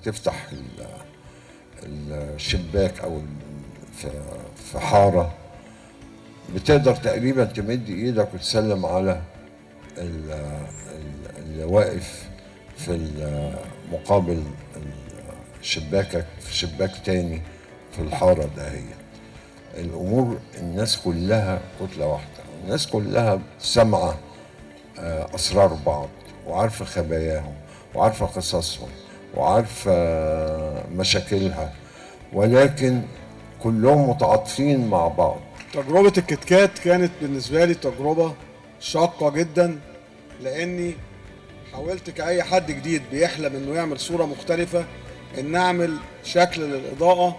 تفتح ال- الشباك او ال- في في حاره بتقدر تقريبا تمد ايدك وتسلم على ال- ال- اللي واقف في ال- مقابل ال- شباكك في شباك تاني في الحاره دهيت الامور الناس كلها كتله واحده الناس كلها سامعه آه، اسرار بعض وعارفه خباياهم وعارفه قصصهم وعارفه مشاكلها ولكن كلهم متعاطفين مع بعض تجربة الكتكات كانت بالنسبة لي تجربة شاقة جدا لأني حاولت كأي حد جديد بيحلم إنه يعمل صورة مختلفة إن أعمل شكل للإضاءة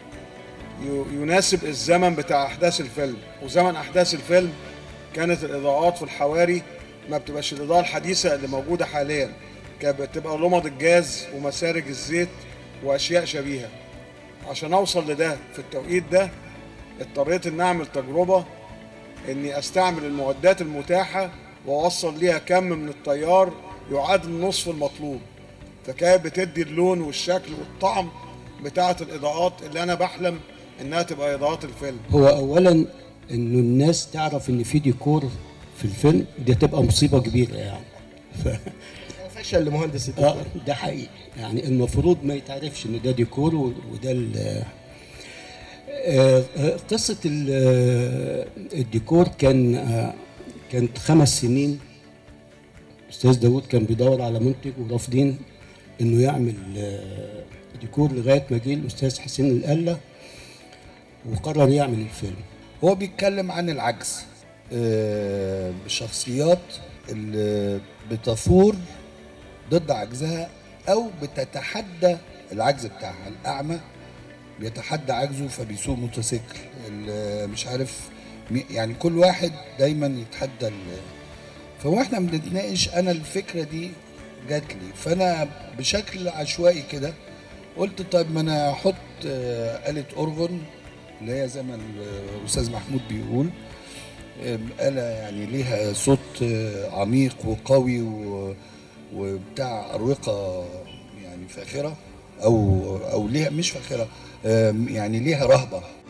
ي- يناسب الزمن بتاع أحداث الفيلم وزمن أحداث الفيلم كانت الإضاءات في الحواري ما بتبقاش الإضاءة الحديثة اللي موجودة حاليا كانت بتبقى لمض الجاز ومسارج الزيت وأشياء شبيهة عشان أوصل لده في التوقيت ده اضطريت ان اعمل تجربه اني استعمل المعدات المتاحه واوصل ليها كم من التيار يعادل نصف المطلوب فكانت بتدي اللون والشكل والطعم بتاعه الاضاءات اللي انا بحلم انها تبقى اضاءات الفيلم هو اولا انه الناس تعرف ان في ديكور في الفيلم دي تبقى مصيبه كبيره يعني ف... فشل لمهندس الديكور اه ده حقيقي يعني المفروض ما يتعرفش ان ده ديكور و- وده ال- آه، آه، قصه ال- آه، الديكور كان آه، كانت خمس سنين استاذ داوود كان بيدور على منتج ورافضين انه يعمل آه، ديكور لغايه ما جه الاستاذ حسين القله وقرر يعمل الفيلم هو بيتكلم عن العجز آه، بشخصيات اللي بتثور ضد عجزها او بتتحدى العجز بتاعها الاعمى بيتحدى عجزه فبيسوق موتوسيكل اللي مش عارف مي- يعني كل واحد دايما يتحدى ال- فهو احنا بنتناقش انا الفكره دي جات لي فانا بشكل عشوائي كده قلت طيب ما انا احط آه، آلة اورجون اللي هي زي ما الاستاذ محمود بيقول آم، آلة يعني ليها صوت آه، عميق وقوي و- وبتاع أروقة يعني فاخرة أو أو ليها مش فاخرة آم، يعني ليها رهبة